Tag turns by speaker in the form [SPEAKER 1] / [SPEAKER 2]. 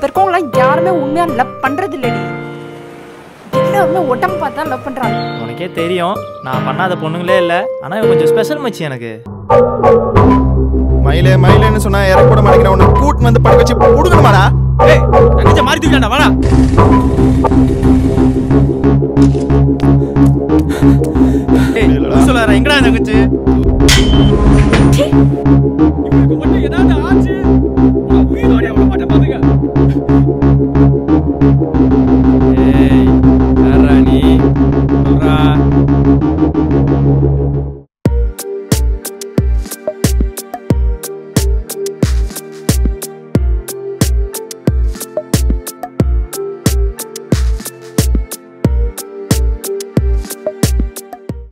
[SPEAKER 1] இப்ப இருக்கவங்களாம் யாருமே உண்மையா லவ் பண்றது இல்லடி எல்லாருமே உடம்பு பார்த்தா லவ் பண்றாங்க
[SPEAKER 2] உனக்கே தெரியும் நான் பண்ணாத பொண்ணுங்களே இல்லை ஆனால் இவன் கொஞ்சம் ஸ்பெஷல் மச்சி எனக்கு
[SPEAKER 3] மயிலே மயிலேன்னு சொன்னா இறக்க கூட மாட்டேங்கிற உன்னை கூட்டு வந்து படுக்க வச்சு கொடுக்கணுமாடா
[SPEAKER 2] ஏய் தங்கச்ச மாறி தூக்கிட்டாண்டா வாடா